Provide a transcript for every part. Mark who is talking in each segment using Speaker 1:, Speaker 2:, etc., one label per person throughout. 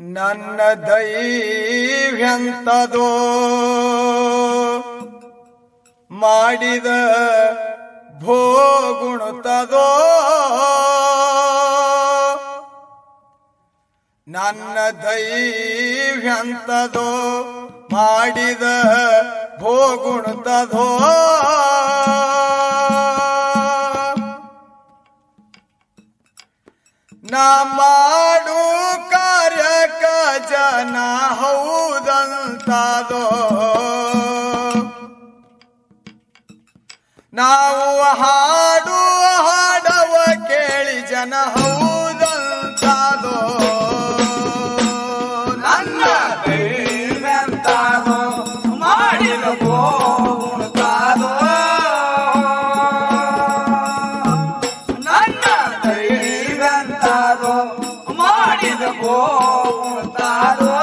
Speaker 1: ನನ್ನ ದೈವ್ಯಂತದೋ ಮಾಡಿದ ಭೋಗುಣುತ್ತದೋ ನನ್ನ ದೈವ್ಯಂತದೋ ಮಾಡಿದ ಭೋಗುಣುತ್ತದೋ ನಾ ಮಾಡು ಕಾರ್ಯಕ ಜನ ಹೌದಂತದೋ ನಾವು ಹಾಡು ಹಾಡವ ಕೇಳಿ ಜನ ಹೌದಂತದೋ ನನ್ನ
Speaker 2: ದೈವ್ಯಂತಾದೋ ಮಾಡಿದ ಗೋಗುಣತಾದೋ ನನ್ನ ದೈವ್ಯಂತಾದೋ ಮಾಡಿದ ಗೋಗುಣತಾದೋ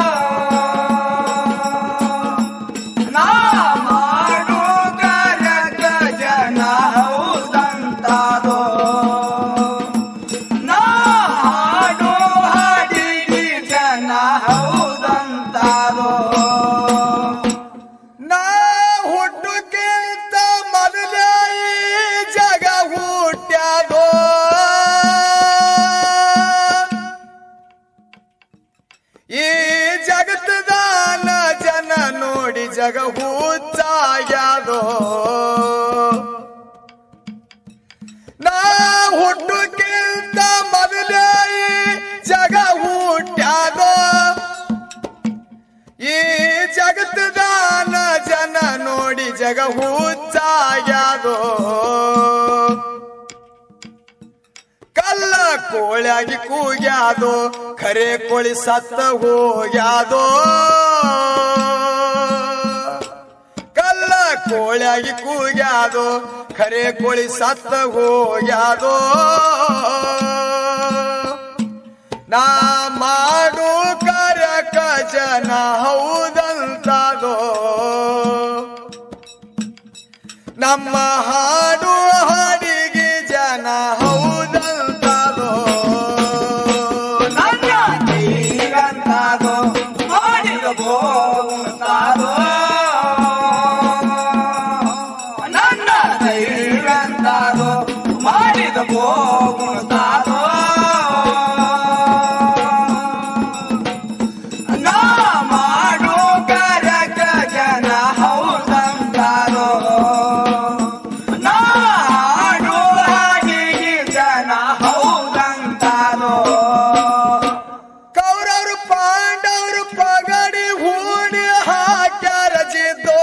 Speaker 2: ನಾ ಮಾಡು ಕಾರ್ಯಕ ಜನ ಹೌದಂತಾದೋ ನಾಡು ಹಾಡಿಗೆ ಜನ ಹೌದಂತಾರೋ
Speaker 1: ನಾ ಹುಟ್ಟುಕ್ಕಿಂತ ಮೊದಲೇ ಈ ಜಗ ಹುಟ್ಟ್ಯಾದೋ ಈ ಜಗತ್ತದಾನ ಜನ ನೋಡಿ ಜಗ ಹುಚ್ಚಾಗ್ಯಾದೋ ನಾ ಹುಟ್ಟುಕ್ಕಿಂತ ಮೊದಲೇ ಈ ಜಗ ಹುಟ್ಟ್ಯಾದೋ ಈ ಜಗತ್ತದಾನ ಜನ ನೋಡಿ ಜಗ ಹುಚ್ಚಾಗ್ಯಾದೋ ಕಲ್ಲ ಕೋಳ್ಯಾಗಿ ಕೂಗ್ಯಾದೋ ಖರೆ ಕೋಳಿ ಸತ್ತ ಹೋಗ್ಯಾದೋ ಕಲ್ಲ ಕೋಳ್ಯಾಗಿ ಕೂಗ್ಯಾದೋ ಖರೆ ಕೋಳಿ ಸತ್ತ ಹೋಗ್ಯಾದೋ ನಾ ಮಾಡು ಕಾರ್ಯಕ ಜನ ಹೌದಂತದೋ ನಮ್ಮ ಹಾಡು ಹಾಡಿಗೆ ಜನ ಹೌದಂತದೋ
Speaker 2: ನನ್ನ ಜೀವಂತಾದೋ ಮಾಡಿದ ಗೋಗುಣತಾದೋ ನನ್ನ ಜೀವಂತಾದೋ ಮಾಡಿದ ಗೋಗುಣತಾದೋ ನಾ ಮಾಡು ಕಾರ್ಯಕ ಜನ ಹೌದಂತಾರೋ ನಾಡು ಹಾಡಿಗೆ ಜನ ಹೌದಂತಾರೋ
Speaker 1: ಕೌರವರು ಪಾಂಡವರು ಪಗಡಿ ಹೂಡಿ ಹಾಕ್ಯಾರ ಜಿದ್ದೋ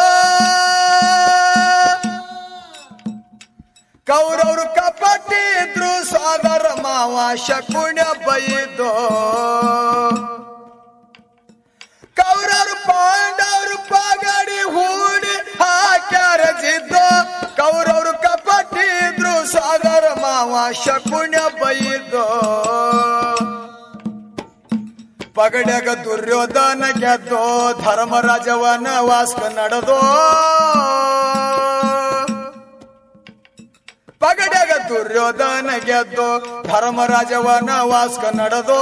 Speaker 1: ಕೌರವರು ಕಪಟಿದ್ರು ಸೋದರ ಮಾವ ಶಕುಣ್ಯ ಬೈದೋ ಕೌರವರು ಪಾಂಡವರು ಪಗಡಿ ಹೂಡಿ ಹಾಕ್ಯಾರ ಜಿದ್ದೋ ಕೌರವರು ಕಪಟಿದ್ರು ಸೋದರ ಮಾವ ಶಕುಣ್ಯ ಬೈದೋ ಪಗಡ್ಯಾಗ ದುರ್ಯೋಧನ ಗೆದ್ದೋ ಧರ್ಮರಾಜವನ ವಾಸ್ಕ ನಡೆದೋ ಪಗಡ್ಯಾಗ ದುರ್ಯೋಧನ ಗೆದ್ದೋ ಧರ್ಮರಾಜವನ ವಾಸ್ಕ ನಡೆದೋ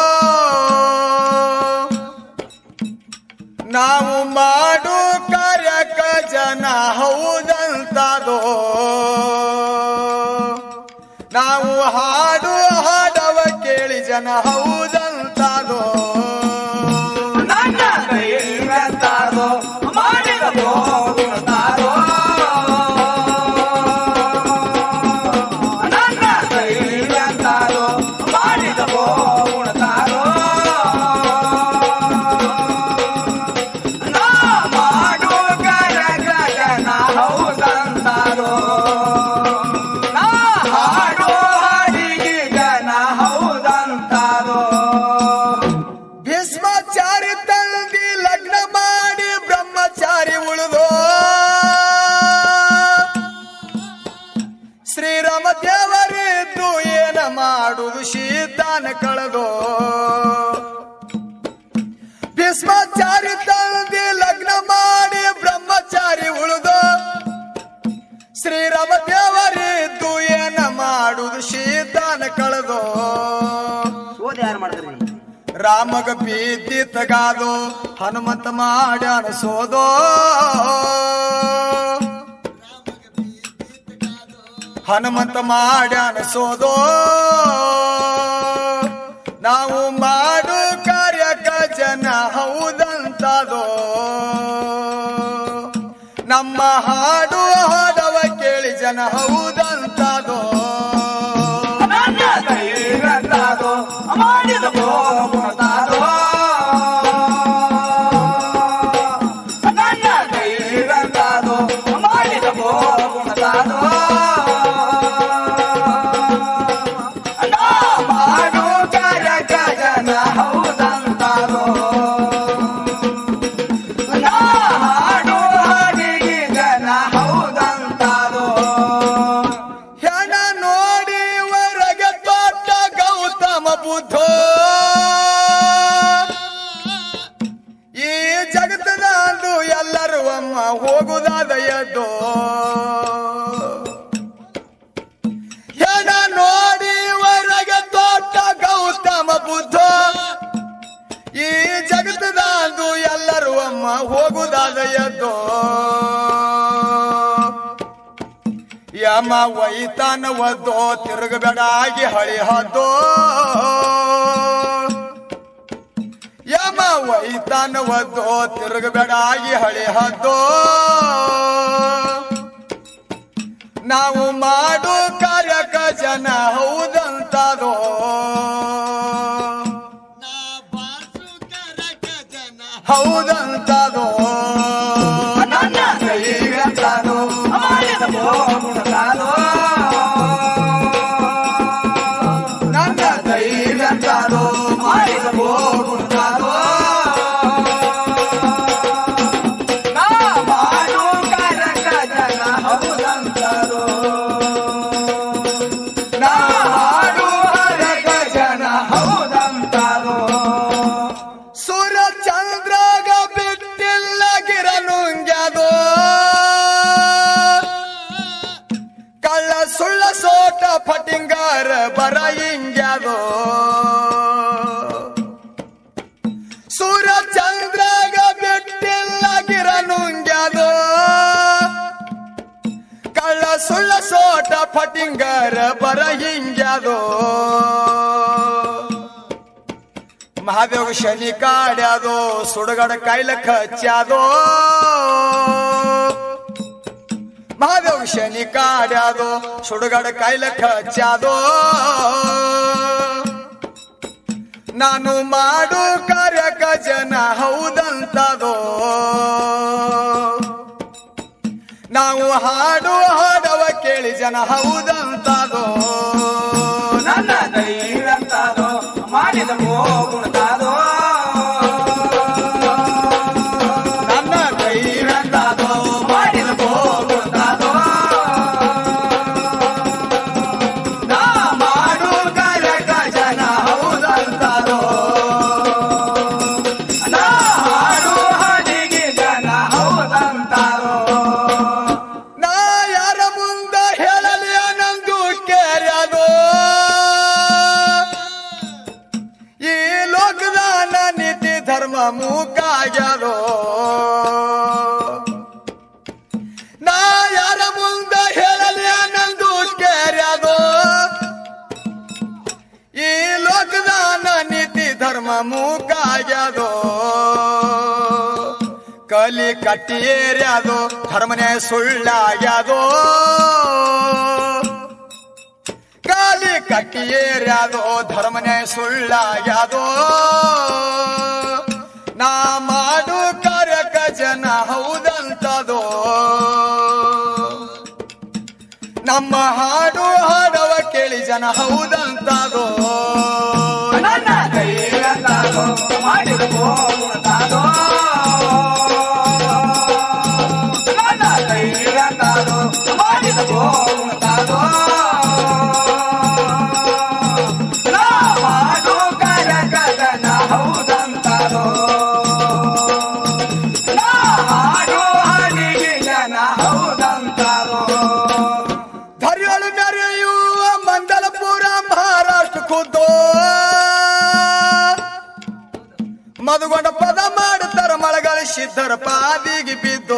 Speaker 1: ನಾವು ಮಾಡು ಕಾರ್ಯಕ ಜನ ಹೌದಂತದೋ ನಾವು ಹಾಡು ಹಾಡವ ಕೇಳಿ ಜನ ಹೌದಂತದೋ
Speaker 2: ನನ್ನ ಕೈವಂತಾರೋ ಮಾಡಿದ ಹೋಗುತ್ತಾರೋ ನನ್ನ ಕೈವಂತಾರೋ ಮಾಡಿದ ಹೋಗುತ್ತಾರೋ ನಾ ಮಾಡು ಕರಗ ಜನ ಹೌದಂತಾರೋ ನಾ ಹಾಡು ಹಾಡಿಗೆ ಜನ ಹೌದಂತಾರೋ
Speaker 1: ಭೀಷ್ಮಾಚಾರಿ ತಂದಿ ಲಗ್ನ ಮಾಡಿ ಬ್ರಹ್ಮಚಾರಿ ಉಳಿದೋ ಶ್ರೀರಾಮ ದೇವರಿದ್ದು ಏನ ಮಾಡುದು ಶೀತಾನ ಕಳೆದೋ ಭೀಷ್ಮಾಚಾರಿ ತಂದಿ ಲಗ್ನ ಮಾಡಿ ಬ್ರಹ್ಮಚಾರಿ ಉಳಿದೋ ಶ್ರೀರಾಮ ದೇವರಿದ್ದು ಏನ ಮಾಡುದು ಶೀತಾನ ಕಳೆದೋ
Speaker 2: ಓದಿ ಯಾರು ಮಾಡಿದ್ರಿ
Speaker 1: ರಾಮಗ ಬೀದಿತಗಾದು ಹನುಮಂತ ಮಾಡಿ ಅನಸೋದೋ ಹನುಮಂತ ಮಾಡಿ ಅನಸೋದೋ ನಾವು ಮಾಡು ಕಾರ್ಯಕ ಜನ ಹೌದಂತದೋ ನಮ್ಮ ಹಾಡು ಹಾಡವ ಕೇಳಿ ಜನ ಹೌದಂತದೋ
Speaker 2: ನನ್ನ ಧೈರ್ಯಂತಾದೋ ಮಾಡಿದ ಹೋಗುತ್ತಾದೋ ನನ್ನ ಧೈರ್ಯಂತಾದೋ ಮಾಡಿದ ಹೋಗುತ್ತಾದೋ ನಾ ಮಾಡು ಕಾರ್ಯಕ ಜನ ಹೌದಂತಾದೋ ನಾ ಹಾಡು ಹಾಡಿಗೆ ಜನ ಹೌದಂತಾದೋ
Speaker 1: ಹೆಣ ನೋಡಿ ಹೊರಗೆ ತೋಟ ಗೌತಮ ಬುದ್ಧ ಈ ಜಗತ್ತದಂದು ಎಲ್ಲರೂ ಅಮ್ಮ ಹೋಗುದಾದ ಎದ್ದು ಹೆಣ ನೋಡಿ ಹೊರಗೆ ತೋಟ ಗೌತಮ ಬುದ್ಧ ಈ ಜಗತ್ತದಂದು ಎಲ್ಲರೂ ಅಮ್ಮ ಹೋಗುದಾದ ಎದ್ದು ಯಮ ವೈತಾನ ಒದ್ದೋ ತಿರುಗಬೇಡಾಗಿ ಹಳಿ ಹದ್ದೋ ಯಮ ವೈತಾನ ಒದ್ದೋ ತಿರುಗಬೇಡಾಗಿ ಹಳಿ ಹದ್ದೋ ನಾವು ಮಾಡು ಕಾರ್ಯಕ ಜನ ಹೌದಂತದೋ ಹೌದಂತದೋ
Speaker 2: ನನ್ನ ಧೈರ್ಯಂತಾದೋ ಮಾಡಿದ ಹೋಗುತ್ತಾದೋ ನನ್ನ ಧೈರ್ಯಂತಾದೋ ಮಾಡಿದ ಹೋಗುತ್ತಾದೋ ನಾ ಮಾಡು ಕಾರ್ಯಕ ಜನ ಹೌದಂತಾದೋ ನಾ ಹಾಡು ಕಾರ್ಯಕ ಜನ ಹೌದಂತಾದೋ
Speaker 1: ಸೂರ್ಯ ಚಂದ್ರಾಗ ಬಿಟ್ಟಿಲ್ಲ ಗಿರನುಂಗ್ಯದೋ ಕಳ್ಳ ಸುಳ್ಳ ಸೋಟ ಫಟಿಂಗಾರ ಬರ ಹಿಂಗ್ಯದೋ ಸೂರ್ಯ ಚಂದ್ರಾಗ ಬಿಟ್ಟಿಲ್ಲ ಗಿರನುಂಗ್ಯದೋ ಕಳ್ಳ ಸುಳ್ಳ ಸೋಟ ಫಟಿಂಗಾರ ಬರ ಹಿಂಗ್ಯದೋ ಮಹಾದೇವ ಶನಿ ಕಾಡ್ಯಾದೋ ಸುಡಗಡ ಕಾಯ್ಲ ಕಚ್ಚಾದೋ ಮಹಾದೇವ ಶನಿ ಕಾಡ್ಯಾದೋ ಸುಡಗಡ ಕಾಯ್ಲ ಕಚ್ಚಾದೋ ನಾನು ಮಾಡು ಕಾರ್ಯಕ ಜನ ಹೌದಂತದೋ ನಾವು ಹಾಡು ಹಾಡವ ಕೇಳಿ ಜನ ಹೌದಂತದೋ
Speaker 2: ನನ್ನ ಧೈರ್ಯಂತಾದೋ ಮಾಡಿದ ಹೋಗುತ್ತಾದೋ
Speaker 1: ನನ್ನ ಧೈರ್ಯ
Speaker 2: ಧೈರ್ಯಂತಾದೋ ಮಾಡಿದ ಹೋಗುತ್ತಾದೋ ನಾ ಮಾಡು ಕಾರ್ಯಕ ಜನ ಹೌದಂತಾದೋ ನಾ ಹಾಡು ಹಾಡಿಗೆ ಜನ ಹೌದಂತಾದೋ
Speaker 1: ನಾ ಯಾರ ಮುಂದ ಹೇಳಲಿ ನಂದು ಕೇರ್ಯಾದೋ ಈ ಲೋಕದಾನ ನೀತಿ ಧರ್ಮ ಮೂಕಾಗ್ಯಾದೋ ನಾ ಯಾರ ಮುಂದ ಹೇಳಲಿ ನಂದು ಕೇರ್ಯಾದೋ ಈ ಲೋಕದಾನ ನೀತಿ ಧರ್ಮ ಮೂಕಾಗ್ಯಾದೋ ಕಲಿ ಕಟ್ಟಿಯೇರ್ಯಾದೋ ಧರ್ಮನೇ ಸುಳ್ಳಾಗ್ಯಾದೋ ಕಾಲಿ ಕಟ್ಟಿಯೇರ್ಯಾದೋ ಧರ್ಮನೇ ಸುಳ್ಳಾಗ್ಯಾದೋ ನಾ ಮಾಡು ಕಾರ್ಯಕ ಜನ ಹೌದಂತದೋ ನಮ್ಮ ಹಾಡು ಹಾಡವ ಕೇಳಿ ಜನ ಹೌದಂತದೋ
Speaker 2: ನನ್ನ ಧೈರ್ಯಂತಾದೋ ಮಾಡಿದ ಹೋಗುತ್ತಾದೋ ನನ್ನ ಧೈರ್ಯಂತಾದೋ ಮಾಡಿದ ಹೋಗುತ್ತಾದೋ ನಾ ಮಾಡು ಕಾರ್ಯಕ ಜನ ಹೌದಂತಾದೋ ನಾ ಹಾಡು ಹಾಡಿಗೆ ಜನ ಹೌದಂತಾದೋ
Speaker 1: ಧರ್ಯಳು ಮೆರೆಯುವ ಮಂಗಲಪುರ ಮಹಾರಾಷ್ಟ್ರ ಖುದ್ದು ಮದುಗೊಂಡ ಪದ ಮಾಡುತ್ತಾರ ಮಳೆಗಾಲ ಸಿದ್ಧರ ಪಾದಿಗೆ ಬಿದ್ದು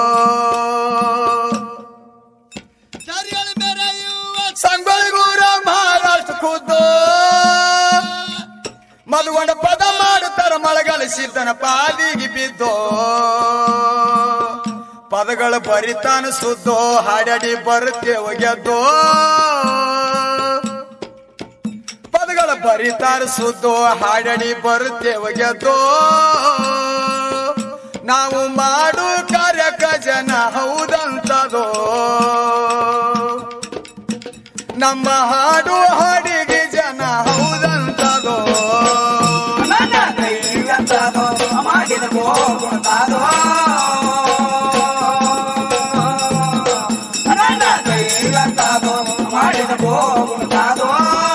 Speaker 1: ಸಂಗೊಳಿಗೂರ ಮಹಾರಾಷ್ಟ್ರ ಖುದ್ದು ಮದುಗೊಂಡ ಪದ ಮಾಡುತ್ತಾರ ಮಳೆಗಾಲ ಸಿದ್ಧನ ಪಾದಿಗೆ ಬಿದ್ದು ಪದಗಳು ಬರಿತಾನ ಸುದ್ದೋ ಹಾಡಾಡಿ ಬರುತ್ತೇವ ಗೆದ್ದೋ ಪದಗಳ ಬರಿತಾರ ಸುದ್ದೋ ಹಾಡಾಡಿ ಬರುತ್ತೇವ ಗೆದ್ದೋ ನಾವು ಮಾಡು ಕಾರ್ಯಕ ಜನ ಹೌದಂತದೋ ನಮ್ಮ ಹಾಡು ಹಾಡಿಗೆ ಜನ ಹೌದಂತದೋ
Speaker 2: ನನ್ನ ದೈವಂತದೋ ಮಾಡಿದ ಹೋಗುತ್ತಾದೋ ನನ್ನ ದೈವಂತದೋ ಮಾಡಿದ ಹೋಗುತ್ತಾದೋ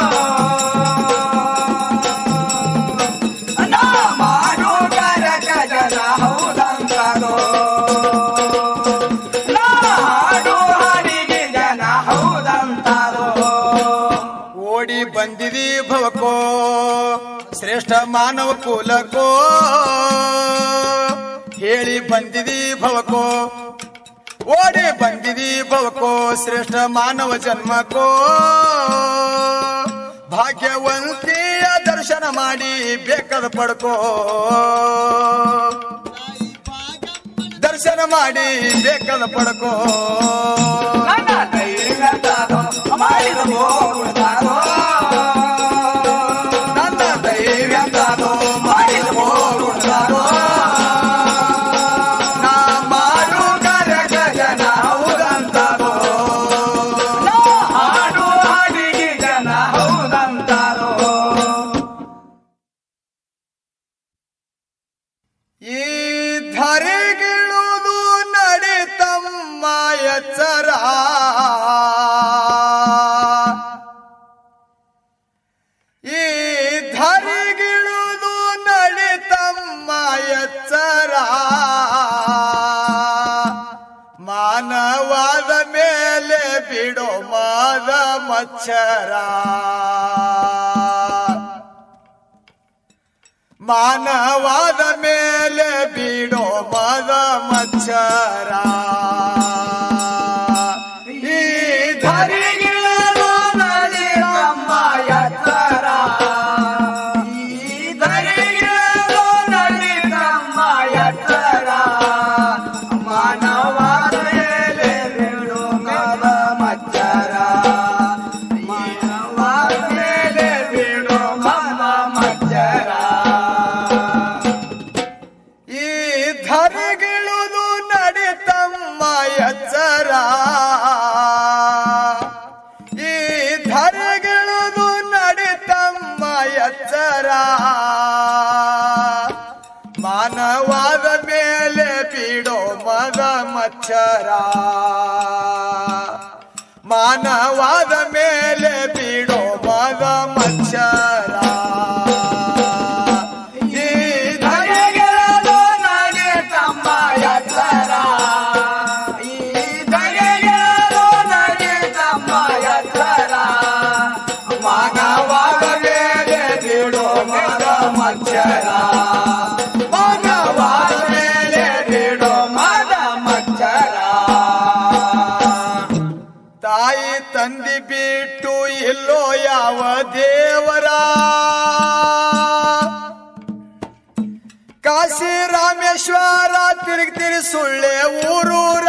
Speaker 2: ನಾ ಮಾಡು ಕರಕ ಜನ ಹೌದಂತದೋ ನಾ ಹಾಡು ಹಾಡಿಗೆ ಜನ ಹೌದಂತದೋ
Speaker 1: ಓಡಿ ಬಂದಿದಿ ಭವಕೋ ಶ್ರೇಷ್ಠ ಮಾನವ ಕುಲಕೋ ಹೇಳಿ ಬಂದಿದಿ ಭವಕೋ ಓಡಿ ಬಂದಿದಿ ಭವಕೋ ಶ್ರೇಷ್ಠ ಮಾನವ ಜನ್ಮಕೋ ಭಾಗ್ಯವಂತಿಯ ದರ್ಶನ ಮಾಡಿ ಬೇಕಾದ ಪಡ್ಕೋ ದರ್ಶನ ಮಾಡಿ ಬೇಕಾದ ಪಡ್ಕೋ
Speaker 2: ನನ್ನ ದೈವಂತದೋ ಮಾಡಿದ ಹೋಗುತ್ತಾದೋ
Speaker 1: ನನ್ನ
Speaker 2: ದೈವಂತದೋ ಮಾಡಿದ ಹೋಗುತ್ತಾದೋ
Speaker 1: ನಾ ಮಾಡು
Speaker 2: ಕರಕ ಜನ ಹೌದಂತದೋ ನಾ ಹಾಡು ಹಾಡಿಗೆ ಜನ ಹೌದಂತದೋ
Speaker 1: ಈ ಧರೆಗಿಳುವುದು ನಡಿತಮ್ಮ ಎಚ್ಚರ ಈ ಧರೆಗಿಳುವುದು ನಡಿತಮ್ಮ ಎಚ್ಚರ ಮಾನವಾದ ಮೇಲೆ ಬಿಡೋ ಮಾದ ಮಚ್ಚರ ಮಾನವಾದ ಮೇಲೆ ಬಿಡೋ ಮದ ಮಚ್ಚರ ಈ ಧರಿಗಿಳಲು
Speaker 2: ನಲಿರಮ್ಮ ಎತ್ತರ ಈ ಧರೆಗಿಳಲು ನಲಿರಮ್ಮ ಎತ್ತರ ಮಾನವಾದ ಮೇಲೆ ಬಿಡು ಮದ ಮಚ್ಚರ ಮಾನವಾದ ಮೇಲೆ ಬಿಡು ಮದ ಮಚ್ಚರ
Speaker 1: ಈ ಧರಿಗಿಳುದು ನಡಿತಮ್ಮ ಎಚ್ಚರ ಈ ಧರಿಗಿಳುದು ನಡಿತಮ್ಮ ಎಚ್ಚರ ಮಾನವಾದ ಮೇಲೆ ಬಿಡೋ ಮದ ಮಚ್ಚರ ಮಾನವಾದ ಮೇಲೆ ಬಿಡೋ ಮದ ಮಚ್ಚರ ಈ
Speaker 2: ಧರೆಗೆಳಲು ನಡಿತಮ್ಮ ಎತ್ತರ ಈ ಧರೆಗೆಳಲು ನಡಿತಮ್ಮ ಎತ್ತರ ಮಾನವಾದ ಮೇಲೆ ಬಿಡು ಮದ ಮಚ್ಚರ ಮಾನವಾದ ಮೇಲೆ ಬಿಡು ಮದ ಮಚ್ಚರ
Speaker 1: ತಾಯಿ ತಂದಿ ಬಿಟ್ಟು ಎಲ್ಲೋ ಯಾವ ದೇವರ ಕಾಶಿ ರಾಮೇಶ್ವರ ತಿರುಗಿ ತಿರುಗಿ ಸುಳ್ಳೆ ಊರೂರ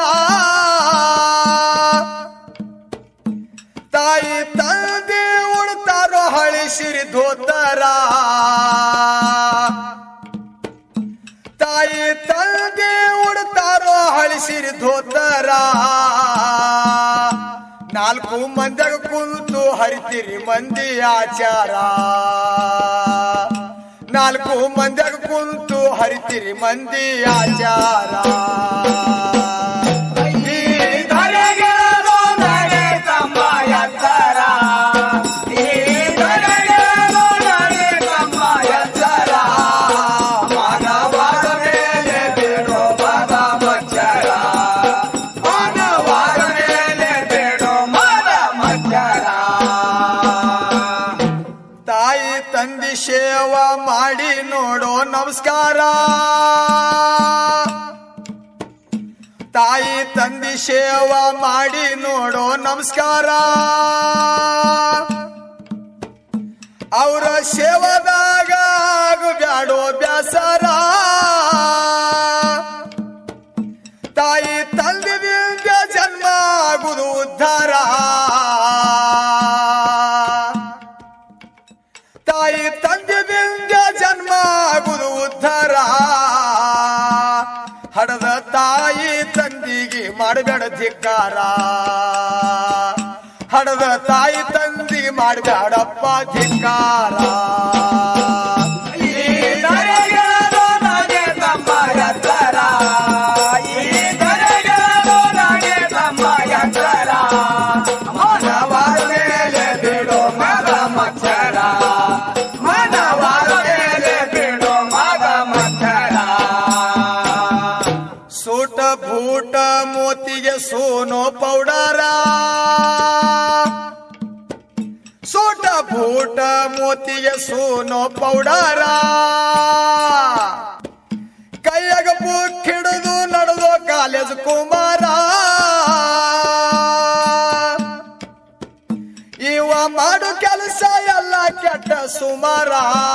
Speaker 1: ತಾಯಿ ತಂದೆ ಉಡ್ತಾರೋ ಹಳಿಸಿರಿ ಧೋತರ ತಾಯಿ ತಂದೆ ಉಡ್ತಾರೋ ಹಳಿಸಿರಿ ಧೋತರ ನಾಲ್ಕು ಮಂದಿಗ ಕುಂತು ಹರಿತಿರಿ ಮಂದಿ ಆಚಾರ ನಾಲ್ಕು ಮಂದಿಗ ಕುಂತು ಹರಿತಿರಿ ಮಂದಿ ಆಚಾರ
Speaker 2: ಈ ಧರೆಗೆಳಲು ನಡಿತಮ್ಮ ಎತ್ತರ ಈ ಧರೆಗೆಳಲು ನಡಿತಮ್ಮ ಎತ್ತರ ಮಾನವಾದ ಮೇಲೆ ಬಿಡು ಮದ ಮಚ್ಚರ ಮಾನವಾದ ಮೇಲೆ ಬಿಡು ಮದ ಮಚ್ಚರ
Speaker 1: ತಾಯಿ ತಂದಿ ಸೇವಾ ಮಾಡಿ ನೋಡೋ ನಮಸ್ಕಾರ ತಾಯಿ ತಂದಿ ಸೇವಾ ಮಾಡಿ ನೋಡೋ ನಮಸ್ಕಾರ ಅವರ ಸೇವದಾಗ ಬ್ಯಾಡೋ ಬ್ಯಾಸರ ತಾಯಿ ತಂದಿದಿಂದ ಜನ್ಮ ಆಗುದು ಉದ್ಧಾರ ತಾಯಿ ತಂದಿದಿಂದ ಜನ್ಮ ಆಗುದು ಉದ್ಧಾರ ಹಡದ ತಾಯಿ ತಂದಿಗೆ ಮಾಡಬೇಡ ಧಿಕ್ಕಾರ ಹಡದ ತಾಯಿ ತಂದಿಗೆ ಮಾಡಬೇಡಪ್ಪ ಧಿಕ್ಕಾರ
Speaker 2: ಈ ದರೆಗಳು ನಗೆ ತಮ್ಮ ಎತ್ತರ ಈ ದರೆಗಳು ನಗೆ ತಮ್ಮ ಎತ್ತರ ಮಾನವರ ಮೇಲೆ ಬಿಡೋ ಮದ ಮಚ್ಚರ ಮಾನವರ ಮೇಲೆ ಬಿಡೋ ಮದ ಮಚ್ಚರ
Speaker 1: ಸೂಟ ಬೂಟ ಮೋತಿಗೆ ಸೋನೋ ಪೌಡರ ಸೂಟ ಬೂಟ ಮೋತಿಗೆ ಸೋನೋ ಪೌಡರ ಕೈಯಾಗ ಬುಕ್ ಹಿಡಿದು ನಡೆದೋ ಕಾಲೇಜ್ ಕುಮಾರ ಇವ ಮಾಡು ಕೆಲಸ ಎಲ್ಲ ಕೆಟ್ಟ ಸುಮಾರ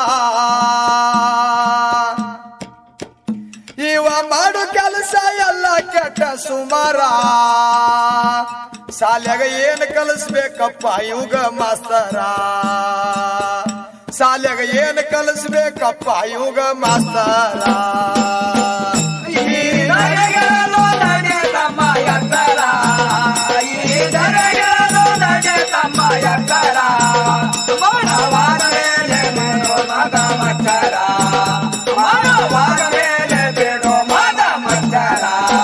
Speaker 1: ಇವ ಮಾಡು ಕೆಲಸ ಎಲ್ಲ ಕೆಟ್ಟ ಸುಮಾರ ಶಾಲ್ಯಾಗ ಏನ್ ಕಲಿಸ್ಬೇಕಪ್ಪ ಇವಾಗ ಮಾಸ್ತರ ಶಾಲ್ಯಾಗ ಏನ್ ಕಲಿಸ್ಬೇಕಪ್ಪ ಇವಾಗ ಮಾಸ್ತರ
Speaker 2: ಈ ದರೆಗಳು ನಗೆ ತಮ್ಮ ಎತ್ತರ ಈ ದರೆಗಳು ನಗೆ ತಮ್ಮ ಎತ್ತರ ಮಾನವರ ಮೇಲೆ ಬಿಡೋ ಮದ ಮಚ್ಚರ ಮಾನವರ ಮೇಲೆ ಬಿಡೋ ಮದ ಮಚ್ಚರ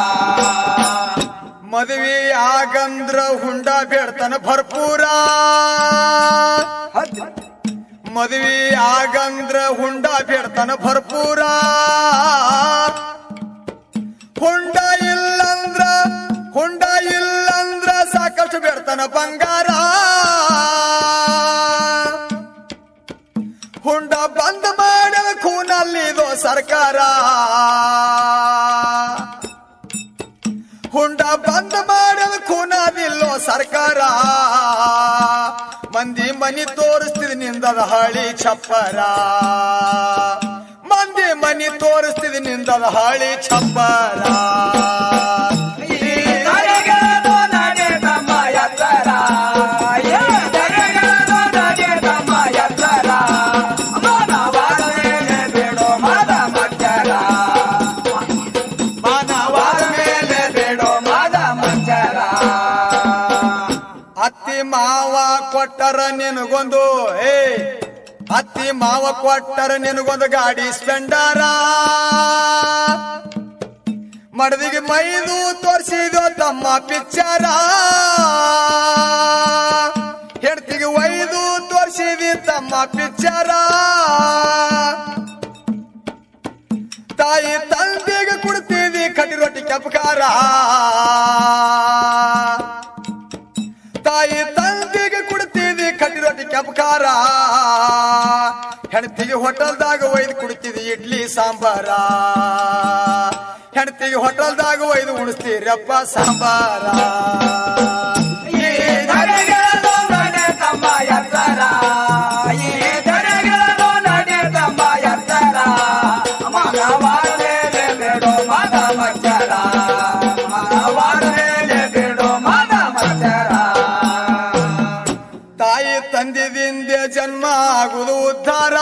Speaker 1: ಮದುವೆ ಆಗಂದ್ರ ಹುಂಡ ಬೇಡ್ತಾನ ಭರ್ಪೂರ ಮದುವೆ ಆಗಂದ್ರ ಹುಂಡ ಬೇಡ್ತಾನ ಭರ್ಪೂರ ಹುಂಡ ಇಲ್ಲಂದ್ರ ಹುಂಡ ಇಲ್ಲಂದ್ರ ಸಾಕಷ್ಟು ಬೇಡ್ತಾನ ಬಂಗಾರ ಹುಂಡ ಬಂದ್ ಮಾಡಿದ ಖೂನಲ್ಲಿದೋ ಸರ್ಕಾರ ಹುಂಡ ಬಂದ್ ಮಾಡಿದ ಖೂನದಿಲ್ಲೋ ಸರ್ಕಾರ ಮಂದಿ ಮನಿ ತೋರಿಸ್ತಿದ್ ನಿಂದದ ಹಳಿ ಚಪ್ಪರ ಮಂದಿ ಮನಿ ತೋರಿಸ್ತಿದ್ ನಿಂದದ ಹಳಿ ಚಪ್ಪರ
Speaker 2: ಈ ದರೆಗಳು ನಗೆ ತಮ್ಮ ಎತ್ತರ ಈ ದರೆಗಳು ನಗೆ ತಮ್ಮ ಎತ್ತರ ಮಾನವರ ಮೇಲೆ ಬಿಡೋ ಮದ ಮಚ್ಚರ ಮಾನವರ ಮೇಲೆ ಬಿಡೋ ಮದ ಮಚ್ಚರ
Speaker 1: ಅತ್ತಿ ಮಾವ ಕೊಟ್ಟರ ನಿನಗೊಂದು ಏ ಅತ್ತಿ ಮಾವ ಕೊಟ್ಟರ ನಿನಗೊಂದು ಗಾಡಿ ಸ್ಪೆಂಡರ ಮಡದಿಗೆ ಮೈದು ತೋರಿಸಿದೋ ತಮ್ಮ ಪಿಕ್ಚರ ಹೆಂಡತಿಗೆ ಒಯ್ದು ತೋರಿಸಿದಿ ತಮ್ಮ ಪಿಕ್ಚರ ತಾಯಿ ತಂದೆಗೆ ಕೊಡ್ತೀವಿ ಕಟ್ಟಿ ರೊಟ್ಟಿ ಕೆಪಕಾರ ತಾಯಿ ತಂದೆಗೆ ಕೊಡ್ತೀವಿ ಕಟ್ಟಿ ರೊಟ್ಟಿ ಕೆಪಕಾರ ಹೆಂಡತಿಗೆ ಹೋಟೆಲ್ದಾಗ ಒಯ್ದು ಕುಡಿತೀವಿ ಇಡ್ಲಿ ಸಾಂಬಾರ ಹೆಂಡತಿಗೆ ಹೋಟೆಲ್ದಾಗ ಒಯ್ದು ಉಣಿಸ್ತೀರಪ್ಪ ಸಾಂಬಾರ
Speaker 2: ಈ ದರೆಗಳು ನಡೆ ತಮ್ಮ ಎತ್ತರ ಈ ದರೆಗಳು ನಡೆ ತಮ್ಮ ಎತ್ತರ ಮಾನವರ ಮೇಲೆ ಬಿಡೋ ಮದ ಮಚ್ಚರ ಮಾನವರ ಮೇಲೆ ಬಿಡೋ ಮದ ಮಚ್ಚರ
Speaker 1: ತಾಯಿ ತಂದಿದಿಂದ ಜನ್ಮ ಆಗುವುದು ಉದ್ಧಾರ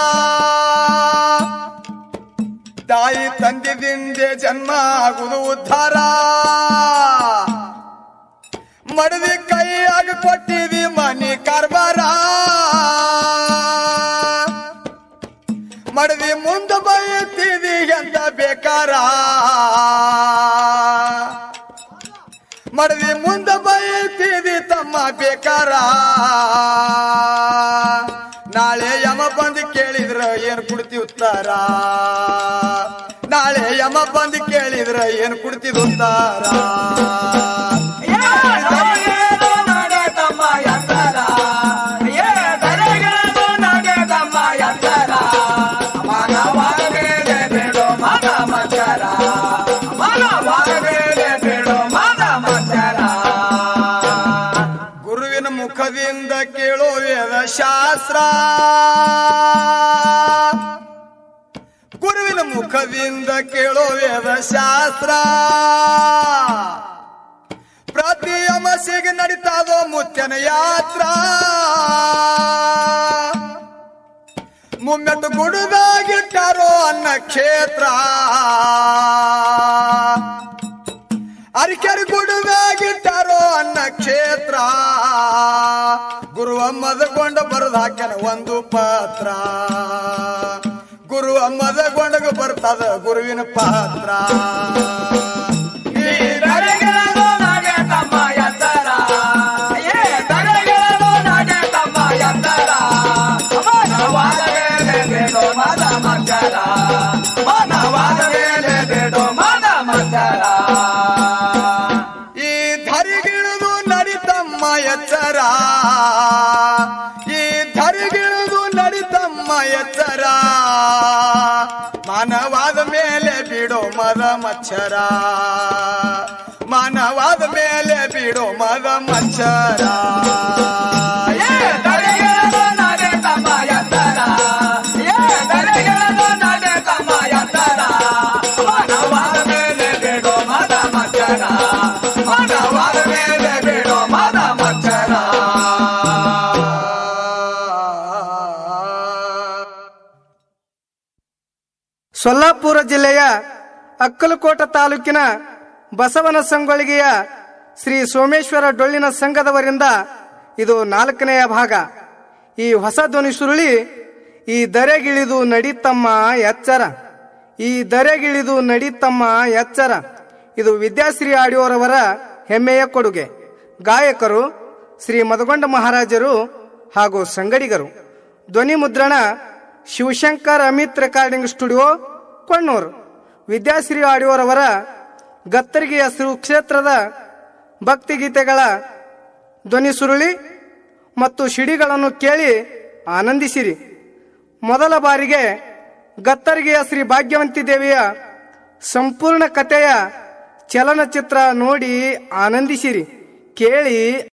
Speaker 1: ತಾಯಿ ತಂದಿದಿಂದ ಜನ್ಮ ಆಗುವುದು ಉದ್ಧಾರ ಮಡದಿ ಕೈಯಾಗ ಕೊಟ್ಟಿವಿ ಮನಿ ಕಾರ್ಬಾರ ಮಡದಿ ಮುಂದೆ ಬೈತೀವಿ ಎಂತ ಬೇಕಾರ ಮಡದಿ ಮುಂದೆ ಬೈತೀವಿ ತಮ್ಮ ಬೇಕಾರ ನಾಳೆ ಯಮ ಬಂದು ಕೇಳಿದ್ರ ಏನ್ ಕುಡ್ತಿ ಉತ್ತಾರ ನಾಳೆ ಯಮ ಬಂದು ಕೇಳಿದ್ರ ಏನ್ ಕುಡ್ತಿದ್ ಉತ್ತಾರ
Speaker 2: ಏ ದರೆಗಳು ನಡೆ ತಮ್ಮ ಎತ್ತರ ಏ ದರೆಗಳು ನಡೆ ತಮ್ಮ ಎತ್ತರ ಮಾನವರ ಮೇಲೆ ಮಚ್ಚರ ಮನವಾದ ಮೇಲೆ ಬಿಡು ಮದ ಮಚ್ಚರ
Speaker 1: ಗುರುವಿನ ಮುಖದಿಂದ ಕೇಳೋ ವೇದ ಶಾಸ್ತ್ರ ಗುರುವಿನ ಮುಖದಿಂದ ಕೇಳೋ ವೇದ ಶಾಸ್ತ್ರ ಪ್ರತಿ ಅಮಸಿಗೆ ನಡೀತಾದೋ ಮುತ್ತನ ಯಾತ್ರ ಮುಮ್ಮೆಟ್ಟು ಗುಡುದಾಗಿಟ್ಟಾರೋ ಅನ್ನ ಕ್ಷೇತ್ರ ಅರಿಕೆರೆ ಗುಡುದಾಗಿಟ್ಟಾರೋ ಅನ್ನ ಕ್ಷೇತ್ರ ಗುರು ಅಮ್ಮದಗೊಂಡ ಬರೆದು ಹಾಕ್ಯಾನ ಒಂದು ಪತ್ರ ಗುರು ಅಮ್ಮದಗೊಂಡಗ ಬರ್ತದ ಗುರುವಿನ ಪಾತ್ರ
Speaker 2: ಈ ದರೆಗೆಳದು ನಗೆ ತಮ್ಮ ಎತ್ತರ ಏ ದರೆಗೆಳದು ನಗೆ ತಮ್ಮ ಎತ್ತರ ಮನವಾದ ಮೇಲೆ ಬಿಡು ಮದ ಮಚ್ಚರ ಮನವಾದ ಮೇಲೆ ಬಿಡು ಮದ ಮಚ್ಚರ
Speaker 1: ಈ ಧರಿಗಿಳಿದು ನಡಿತಮ್ಮ ಎಚ್ಚರ ಈ ಧರಿಗಿಳಿದು ನಡಿತಮ್ಮ ಎಚ್ಚರ ಮಾನವಾದ ಮೇಲೆ ಬಿಡೋ ಮದ ಮಚ್ಚರ ಮಾನವಾದ ಮೇಲೆ ಬಿಡೋ ಮದ ಮಚ್ಚರ
Speaker 2: ಏ ದರೆಗೆಳದು ನಗೆ ತಮ್ಮ ಎತ್ತರ ಏ ದರೆಗೆಳದು ನಗೆ ತಮ್ಮ ಎತ್ತರ ಮನವಾದ ಮೇಲೆ ಬಿಡು ಮದ ಮಚ್ಚರ ಮನವಾದ ಮೇಲೆ ಬಿಡು ಮದ ಮಚ್ಚರ
Speaker 3: ಸೊಲ್ಲಾಪುರ ಜಿಲ್ಲೆಯ ಅಕ್ಕಲಕೋಟ ತಾಲೂಕಿನ ಬಸವನ ಸಂಗೊಳಿಗೆಯ ಶ್ರೀ ಸೋಮೇಶ್ವರ ಡೊಳ್ಳಿನ ಸಂಘದವರಿಂದ ಇದು ನಾಲ್ಕನೆಯ ಭಾಗ ಈ ಹೊಸ ಧ್ವನಿ ಸುರುಳಿ ಈ ದರೆಗಿಳಿದು ನಡೀತಮ್ಮ ಎಚ್ಚರ ಈ ದರೆಗಿಳಿದು ನಡೀತಮ್ಮ ಎಚ್ಚರ ಇದು ವಿದ್ಯಾಶ್ರೀ ಆಡಿಯೋರವರ ಹೆಮ್ಮೆಯ ಕೊಡುಗೆ ಗಾಯಕರು ಶ್ರೀ ಮದಗೊಂಡ ಮಹಾರಾಜರು ಹಾಗೂ ಸಂಗಡಿಗರು ಧ್ವನಿ ಮುದ್ರಣ ಶಿವಶಂಕರ್ ಅಮಿತ್ ರೆಕಾರ್ಡಿಂಗ್ ಸ್ಟುಡಿಯೋ ಕೊಣ್ಣೂರು ವಿದ್ಯಾಶ್ರೀ ಆಡಿಯೋರವರ ಗತ್ತರಿಗೆಯ ಕ್ಷೇತ್ರದ ಭಕ್ತಿಗೀತೆಗಳ ಧ್ವನಿ ಸುರುಳಿ ಮತ್ತು ಶಿಡಿಗಳನ್ನು ಕೇಳಿ ಆನಂದಿಸಿರಿ ಮೊದಲ ಬಾರಿಗೆ ಗತ್ತರಿಗೆಯ ಶ್ರೀ ಭಾಗ್ಯವಂತಿ ದೇವಿಯ ಸಂಪೂರ್ಣ ಕಥೆಯ ಚಲನಚಿತ್ರ ನೋಡಿ ಆನಂದಿಸಿರಿ ಕೇಳಿ